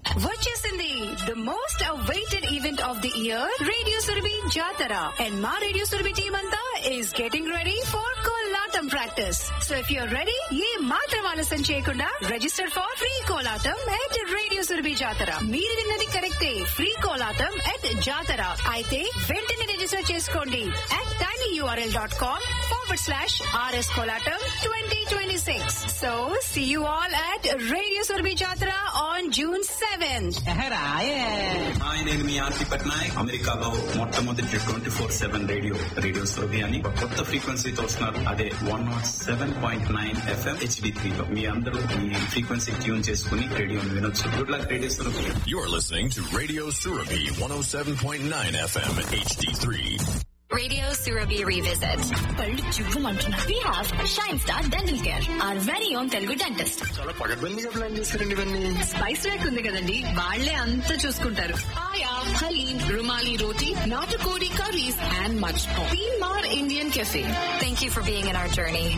వచ్చేసింది the most awaited event of the year radio Surabhi Jatara and మా radio Surabhi team అంతా is getting ready for Kolatam practice so if you're ready ఏ మాత్రం ఆలస్యం చేయకుండా register for free Kolatam at radio Surabhi Jatara మీరు విన్నది కరెక్టే ఫ్రీ కోలాటం ఎట్ జాతర అయితే వెంటనే రిజిస్టర్ చేసుకోండి at tiny URL dot com forward slash RS Kolatam twenty twenty six so see you all at radio Surabhi Jatara on June seventh hi నేను మీ ఆర్తి పట్నాయక్ అమెరికాలో మొట్టమొదటి twenty four seven radio radio Surabhi అని ఒక కొత్త ఫ్రీక్వెన్సీతో వస్తున్నారు అదే one nought seven point nine FM HD three లో మీ అందరూ ఈ ఫ్రీక్వెన్సీ ట్యూన్ చేసుకుని రేడియోని వినొచ్చు good luck radio Surabhi You're listening to Radio Surabhi 107.9 FM HD3. Radio Surabhi Revisit. పళ్ళు చివ్వమంటున్నా. We have Shine Star Dental Care, our very own Telugu dentist. చాలా పగడ్బందీగా ప్లాన్ చేశారండి ఇవన్నీ స్పైస్ ర్యాక్ ఉంది కదండి వాళ్లే అంతా చూసుకుంటారు Paya, Halim, Rumali Roti, Natakodi curries, and much more. Mar Indian Cafe. Thank you for being in our journey.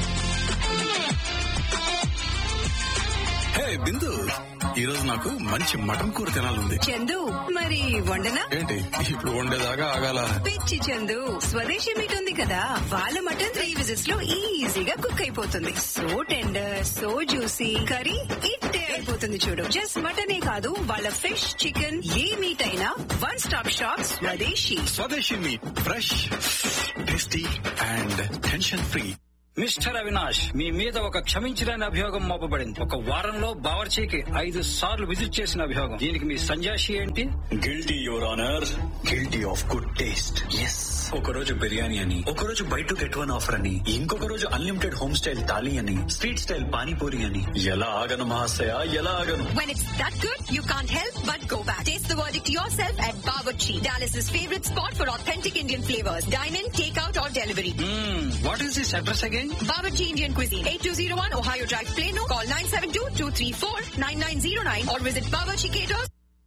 హే బిందు ఈ రోజు నాకు మంచి మటన్ కూర తినాలంది చందు మరి వండనా ఏంటి ఇప్పుడు వండేదాకా ఆగాల పిచ్చి చందు స్వదేశీ మీట్ ఉంది కదా వాళ్ళ మటన్ త్రీ విజిట్స్ లో ఈజీగా కుక్ అయిపోతుంది so tender so juicy curry ఇట్టే అయిపోతుంది చూడు జస్ట్ మటనే కాదు వాళ్ళ ఫిష్ చికెన్ ఏ మీట్ అయినా one stop shop Swadeshi Swadeshi meat fresh tasty and tension free mister Avinash మీ మీద ఒక క్షమించలేని అభియోగం మోపబడింది ఒక వారంలో బావర్చీకి ఐదు సార్లు విజిట్ చేసిన అభియోగం దీనికి మీ సంజాషి ఏంటి guilty your honour guilty of good taste yes ఒక రోజు బిర్యానీ అని ఒక రోజు buy two get one offer అని ఇంకొక రోజు అన్లిమిటెడ్ హోమ్ స్టైల్ థాలీ అని స్ట్రీట్ స్టైల్ పానీపూరి అని ఎలా ఆగను మహాశయ ఎలా ఆగను When it's that good, you can't help but go back. Taste the verdict yourself at Bawarchi, Dallas's favorite spot for authentic Indian flavors. Dine in, take out, or delivery. What is this address again Bawarchi Indian Cuisine, 8201 Ohio Drive, Plano. Call 972-234-9909 or visit Bawarchi Caters.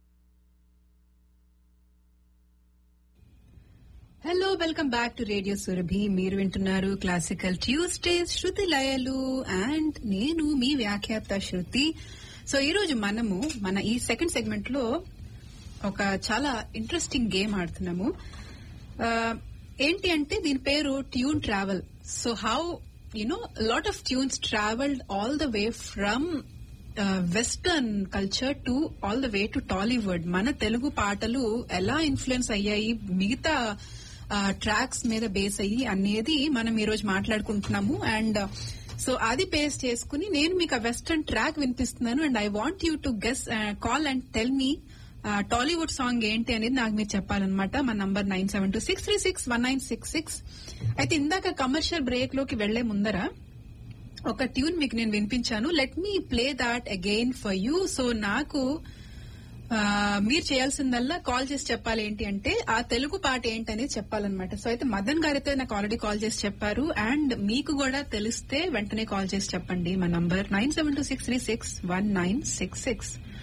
Hello welcome back to radio Surabhi మీరు వింటున్నారు classical Tuesdays శృతి లయలు and నేను మీ వ్యాఖ్యాత శృతి so ఈ రోజు మనము మన ఈ సెకండ్ సెగ్మెంట్ లో ఒక చాలా ఇంట్రెస్టింగ్ గేమ్ ఆడుతున్నాము ఆ, ఏంటి అంటే దీని పేరు tune travel so how you know lot of tunes travelled all the way from western culture to all the way to Tollywood మన తెలుగు పాటలు ఎలా ఇన్ఫ్లుయెన్స్ అయ్యాయి మిగతా ట్రాక్స్ మీద బేస్ అయ్యి అనేది మనం ఈ రోజు మాట్లాడుకుంటున్నాము అండ్ సో అది బేస్ చేసుకుని నేను మీకు ఆ వెస్టర్న్ ట్రాక్ వినిపిస్తున్నాను and I want you to guess call and tell me Tollywood song ఏంటి అనేది నాకు మీరు చెప్పాలన్నమాట మా number nine seven two six three six one nine six six అయితే ఇందాక కమర్షియల్ బ్రేక్ లోకి వెళ్లే ముందర ఒక ట్యూన్ మీకు నేను వినిపించాను let me play that again for you so నాకు ఆ, మీరు చేయాల్సిందల్లా కాల్ చేసి చెప్పాలి ఏంటి అంటే ఆ తెలుగు పాట ఏంటనేది చెప్పాలన్నమాట సో అయితే మదన్ గారితో నాకు ఆల్రెడీ కాల్ చేసి చెప్పారు అండ్ మీకు కూడా తెలిస్తే వెంటనే కాల్ చేసి చెప్పండి మా number nine seven two six three six one nine six six